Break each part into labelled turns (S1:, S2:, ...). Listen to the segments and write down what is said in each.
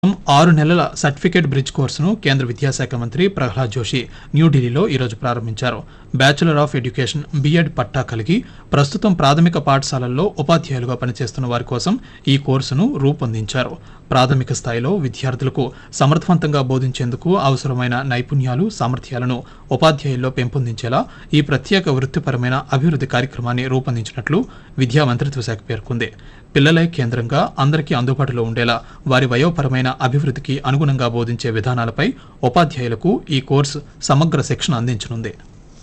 S1: ఆరు నెలల certificate bridge కోర్సును కేంద్ర విద్యాశాఖ మంత్రి ప్రహ్లాద్ జోషి న్యూఢిల్లీలో ఈరోజు ప్రారంభించారు బ్యాచులర్ ఆఫ్ ఎడ్యుకేషన్ బీఎడ్ పట్టా కలిగి ప్రస్తుతం ప్రాథమిక పాఠశాలల్లో ఉపాధ్యాయులుగా పనిచేస్తున్న వారి కోసం ఈ కోర్సును రూపొందించారు ప్రాథమిక స్థాయిలో విద్యార్థులకు సమర్థవంతంగా బోధించేందుకు అవసరమైన నైపుణ్యాలు సామర్థ్యాలను ఉపాధ్యాయుల్లో పెంపొందించేలా ఈ ప్రత్యేక వృత్తిపరమైన అభివృద్ధి కార్యక్రమాన్ని రూపొందించినట్లు విద్యా మంత్రిత్వ శాఖ పేర్కొంది పిల్లలే కేంద్రంగా అందరికీ అందుబాటులో ఉండేలా వారి వయోపరమైన అభివృద్ధికి అనుగుణంగా బోధించే విధానాలపై ఉపాధ్యాయులకు ఈ కోర్సు సమగ్ర శిక్షణ అందించనుంది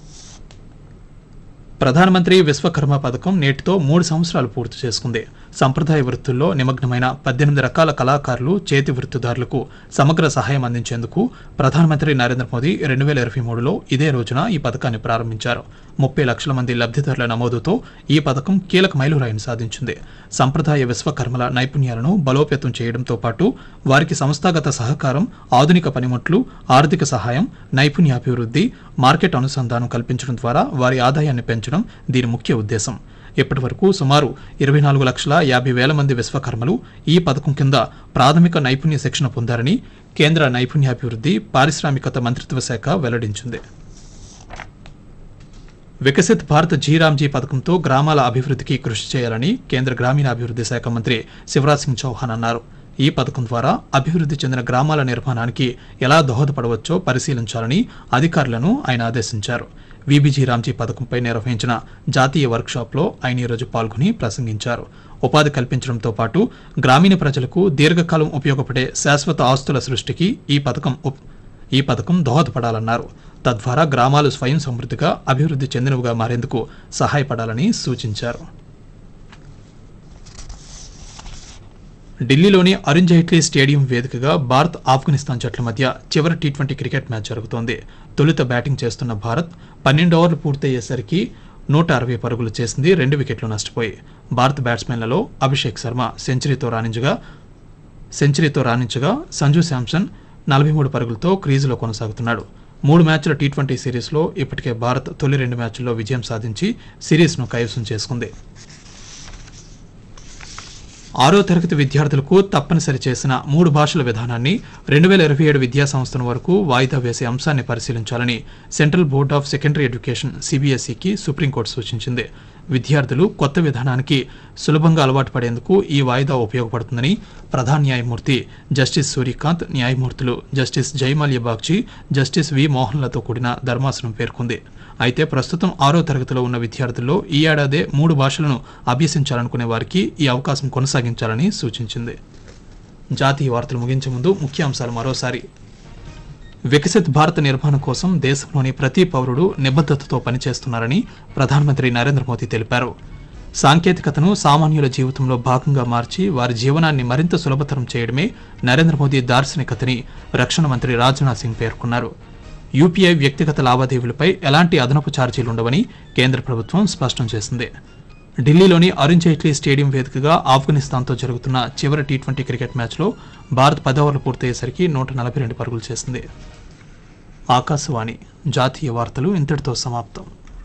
S1: ప్రధానమంత్రి విశ్వకర్మ పథకం నేటితో మూడు సంవత్సరాలు పూర్తి చేసుకుంది సంప్రదాయ వృత్తుల్లో నిమగ్నమైన పద్దెనిమిది రకాల కళాకారులు చేతి వృత్తిదారులకు సమగ్ర సహాయం అందించేందుకు ప్రధానమంత్రి నరేంద్ర మోదీ రెండు వేల ఇరవై మూడులో ఇదే రోజున ఈ పథకాన్ని ప్రారంభించారు ముప్పై లక్షల మంది లబ్ధిదారుల నమోదుతో ఈ పథకం కీలక మైలురాయిని సాధించింది సంప్రదాయ విశ్వకర్మల నైపుణ్యాలను బలోపేతం చేయడంతో పాటు వారికి సంస్థాగత సహకారం ఆధునిక పనిముట్లు ఆర్థిక సహాయం నైపుణ్యాభివృద్ధి మార్కెట్ అనుసంధానం కల్పించడం ద్వారా వారి ఆదాయాన్ని పెంచడం దీని ముఖ్య ఉద్దేశం ఇప్పటి వరకు సుమారు ఇరవై నాలుగు లక్షల యాభై వేల మంది విశ్వకర్మలు ఈ పథకం కింద ప్రాథమిక నైపుణ్య శిక్షణ పొందారని కేంద్ర నైపుణ్యాభివృద్ధి పారిశ్రామికత మంత్రిత్వ శాఖ వెల్లడించింది వికసిత్ భారత్ జీరామ్జీ పథకంతో గ్రామాల అభివృద్ధికి కృషి చేయాలని కేంద్ర గ్రామీణాభివృద్ధి శాఖ మంత్రి శివరాజ్ సింగ్ చౌహాన్ అన్నారు ఈ పథకం ద్వారా అభివృద్ధి చెందిన గ్రామాల నిర్మాణానికి ఎలా దోహదపడవచ్చో పరిశీలించాలని అధికారులను ఆయన ఆదేశించారు విబిజీ రామ్జీ పథకంపై నిర్వహించిన జాతీయ వర్క్షాప్లో ఆయన ఈరోజు పాల్గొని ప్రసంగించారు ఉపాధి కల్పించడంతో పాటు గ్రామీణ ప్రజలకు దీర్ఘకాలం ఉపయోగపడే శాశ్వత ఆస్తుల సృష్టికి ఈ పథకం ఉప్- ఈ పథకం దోహదపడాలన్నారు తద్వారా గ్రామాలు స్వయం సమృద్ధిగా అభివృద్ధి చెందినవిగా మారేందుకు సహాయపడాలని సూచించారు ఢిల్లీలోని అరుణ్ జైట్లీ స్టేడియం వేదికగా భారత్ ఆఫ్ఘనిస్తాన్ జట్ల మధ్య చివరి టీ ట్వంటీ క్రికెట్ మ్యాచ్ జరుగుతోంది తొలుత బ్యాటింగ్ చేస్తున్న భారత్ పన్నెండు ఓవర్లు పూర్తయ్యేసరికి నూట అరవై పరుగులు చేసింది రెండు వికెట్లు నష్టపోయి భారత బ్యాట్స్మెన్లలో అభిషేక్ శర్మ సెంచరీతో రాణించగా సెంచరీతో రాణించగా సంజు శాంసన్ నలభై మూడు పరుగులతో క్రీజులో కొనసాగుతున్నాడు మూడు మ్యాచ్ల టీ ట్వంటీ సిరీస్లో ఇప్పటికే భారత్ తొలి రెండు మ్యాచ్ల్లో విజయం సాధించి సిరీస్ను కైవసం చేసుకుంది ఆరో తరగతి విద్యార్థులకు తప్పనిసరి చేసిన మూడు భాషల విధానాన్ని రెండు వేల ఇరవై ఏడు విద్యా సంవత్సరం వరకు వాయిదా వేసే అంశాన్ని పరిశీలించాలని central board of secondary education సిబిఎస్ఈకి సుప్రీంకోర్టు సూచించింది విద్యార్థులు కొత్త విధానానికి సులభంగా అలవాటు పడేందుకు ఈ వాయిదా ఉపయోగపడుతుందని ప్రధాన న్యాయమూర్తి జస్టిస్ సూర్యకాంత్ న్యాయమూర్తులు justice Joymalya Bagchi justice V మోహన్లతో కూడిన ధర్మాసనం పేర్కొంది అయితే ప్రస్తుతం ఆరో తరగతిలో ఉన్న విద్యార్థుల్లో ఈ ఏడాదే మూడు భాషలను అభ్యసించాలనుకునే వారికి ఈ అవకాశం కొనసాగించాలని సూచించింది జాతీయ వార్తలు ముగించే ముందు ముఖ్యాంశాలు మరోసారి వికసిత్ భారత్ నిర్మాణం కోసం దేశంలోని ప్రతి పౌరుడు నిబద్ధతతో పనిచేస్తున్నారని ప్రధానమంత్రి నరేంద్ర మోదీ తెలిపారు సాంకేతికతను సామాన్యుల జీవితంలో భాగంగా మార్చి వారి జీవనాన్ని మరింత సులభతరం చేయడమే నరేంద్ర మోదీ దార్శనికతని రక్షణ మంత్రి రాజ్నాథ్ సింగ్ పేర్కొన్నారు యూపీఐ వ్యక్తిగత లావాదేవీలపై ఎలాంటి అదనపు ఛార్జీలు ఉండవని కేంద్ర ప్రభుత్వం స్పష్టం చేసింది ఢిల్లీలోని అరుణ్ జైట్లీ స్టేడియం వేదికగా ఆఫ్ఘనిస్తాన్తో జరుగుతున్న చివరి టీ ట్వంటీ క్రికెట్ మ్యాచ్లో భారత్ పది ఓవర్లు పూర్తయ్యేసరికి నూట నలభై రెండు పరుగులు చేసింది ఆకాశవాణి జాతీయ వార్తలు ఇంతటితో సమాప్తం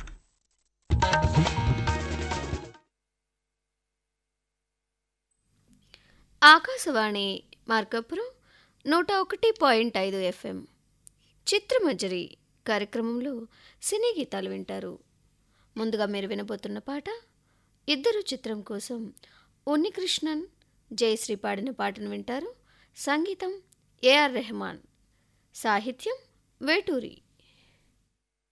S2: ఆకాశవాణి మార్కపురం నూట ఒకటి పాయింట్ ఐదు ఎఫ్ఎం చిత్రమజరి కార్యక్రమంలో సినీ గీతాలు వింటారు ముందుగా మీరు వినబోతున్న పాట ఇద్దరు చిత్రం కోసం ఉన్నికృష్ణన్ జయశ్రీ పాడిన పాటను వింటారు సంగీతం ఏఆర్ రెహమాన్ సాహిత్యం వేటూరి